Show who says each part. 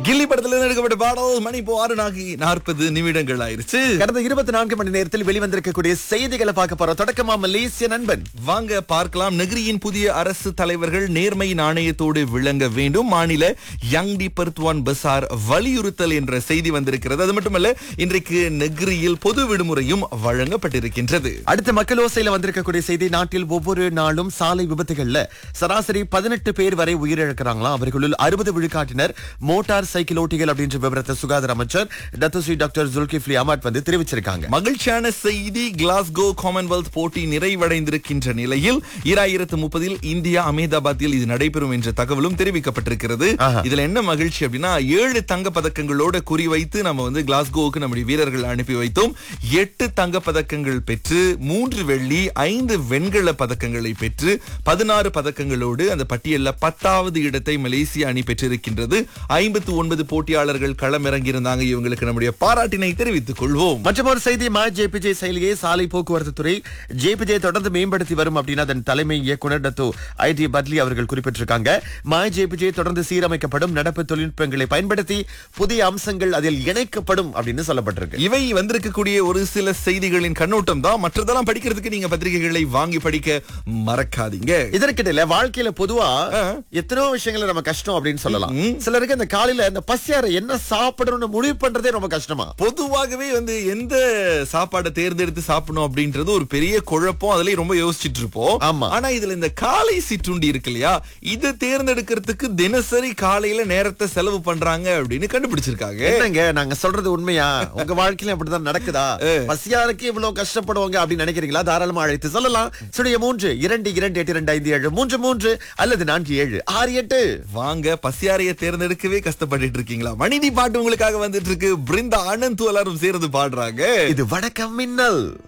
Speaker 1: கில்லி படத்துல இருந்து எடுக்கப்பட்ட பாடல் மணி இப்போ ஆறு நாகி நாற்பது நிமிடங்கள் ஆயிருச்சு
Speaker 2: கடந்த இருபத்தி நான்கு மணி நேரத்தில் வெளிவந்திருக்கக்கூடிய செய்திகளை பார்க்க போறோம் தொடக்கமா மலேசிய நண்பன்
Speaker 1: வாங்க பார்க்கலாம் நெகிரியின் புதிய அரசு தலைவர்கள் நேர்மை நாணயத்தோடு விளங்க வேண்டும் மாநில யங் டி பர்த்வான் பசார் வலியுறுத்தல் என்ற செய்தி வந்திருக்கிறது அது மட்டுமல்ல இன்றைக்கு நெகிரியில் பொது விடுமுறையும் வழங்கப்பட்டிருக்கின்றது
Speaker 2: அடுத்த மக்கள் ஓசையில வந்திருக்கக்கூடிய செய்தி நாட்டில் ஒவ்வொரு நாளும் சாலை விபத்துகள்ல சராசரி பதினெட்டு பேர் வரை உயிரிழக்கிறாங்களாம் அவர்களுள் அறுபது விழுக்காட்டினர் மோட்டார் சைக்கிள் ஓட்டிகள் அப்படின்ற விவரத்தை சுகாதார அமைச்சர் டத்துஸ்ரீ டாக்டர் ஜுல்கிஃப்லி அமாட் வந்து தெரிவிச்சிருக்காங்க
Speaker 1: மகிழ்ச்சியான செய்தி கிளாஸ்கோ காமன்வெல்த் போட்டி நிறைவடைந்திருக்கின்ற நிலையில் இராயிரத்து முப்பதில் இந்தியா அகமதாபாத்தில் இது நடைபெறும் என்ற தகவலும் தெரிவிக்கப்பட்டிருக்கிறது
Speaker 2: ஆஹா.
Speaker 1: இதுல என்ன மகிழ்ச்சி அப்படின்னா ஏழு தங்க பதக்கங்களோட குறிவைத்து நம்ம வந்து கிளாஸ்கோவுக்கு நம்முடைய வீரர்கள் அனுப்பி வைத்தோம் எட்டு தங்க பதக்கங்கள் பெற்று மூன்று வெள்ளி ஐந்து வெண்கல பதக்கங்களை பெற்று பதினாறு பதக்கங்களோடு அந்த பட்டியல்ல பத்தாவது இடத்தை மலேசிய அணி பெற்றிருக்கின்றது ஐம்பத்து ஒன்பது போட்டியாளர்கள் களமிறங்கியிருந்தாங்க இவங்களுக்கு நம்முடைய பாராட்டினை தெரிவித்துக் கொள்வோம்
Speaker 2: மற்றொரு செய்தி மா ஜேபிஜே செயலியை சாலை போக்குவரத்து துறை ஜேபிஜே தொடர்ந்து மேம்படுத்தி வரும் அப்படின்னு அதன் தலைமை இயக்குனர் டத்து ஐடி பட்லி அவர்கள் குறிப்பிட்டிருக்காங்க மா ஜேபிஜே தொடர்ந்து சீரமைக்கப்படும் நடப்பு தொழில்நுட்பங்களை பயன்படுத்தி புதிய அம்சங்கள் அதில் இணைக்கப்படும் அப்படின்னு சொல்லப்பட்டிருக்கு
Speaker 1: இவை வந்திருக்கக்கூடிய ஒரு சில செய்திகளின் கண்ணோட்டம் தான் மற்றதெல்லாம் படிக்கிறதுக்கு நீங்க பத்திரிகைகளை வாங்கி படிக்க மறக்காதீங்க
Speaker 2: இதற்கிடையில வாழ்க்கையில பொதுவா எத்தனையோ விஷயங்களை நம்ம கஷ்டம் அப்படின்னு சொல்லலாம் சிலருக்கு இந்த காலையில இந்த பசியார என்ன சாப்பிடணும்னு முடிவு பண்றதே ரொம்ப கஷ்டமா
Speaker 1: பொதுவாகவே வந்து எந்த சாப்பாடை தேர்ந்தெடுத்து சாப்பிடணும் அப்படின்றது ஒரு பெரிய குழப்பம் அதுலயும் ரொம்ப யோசிச்சுட்டு இருப்போம்
Speaker 2: ஆமா.
Speaker 1: ஆனா இதுல இந்த காலை சிற்றுண்டி இருக்கு இல்லையா இதை தேர்ந்தெடுக்கிறதுக்கு தினசரி காலையில நேரத்தை செலவு பண்றாங்க அப்படின்னு கண்டுபிடிச்சிருக்காங்க
Speaker 2: என்னங்க நாங்க சொல்றது உண்மையா உங்க வாழ்க்கையில அப்படிதான் நடக்குதா பசியாருக்கு இவ்வளவு கஷ்டப்படுவாங்க அப்படின்னு நினைக்கிறீங்களா தாராளமா அழைத்து சொல்லலாம் சுடைய மூன்று இரண்டு இரண்டு எட்டு இரண்டு ஐந்து ஏழு மூன்று மூன்று அல்லது நான்கு ஏழு ஆறு எட்டு
Speaker 1: வாங்க பசியாரைய தேர்ந்தெடுக்கவே கஷ்டப்பட்டுட்டு இருக்கீங்களா மணிதி பாட்டு உங்களுக்காக வந்துட்டு இருக்கு பிருந்தா ஆனந்த் எல்லாரும் சேர்ந்து பாடுறாங்க
Speaker 2: இது வணக்கம் மின்னல்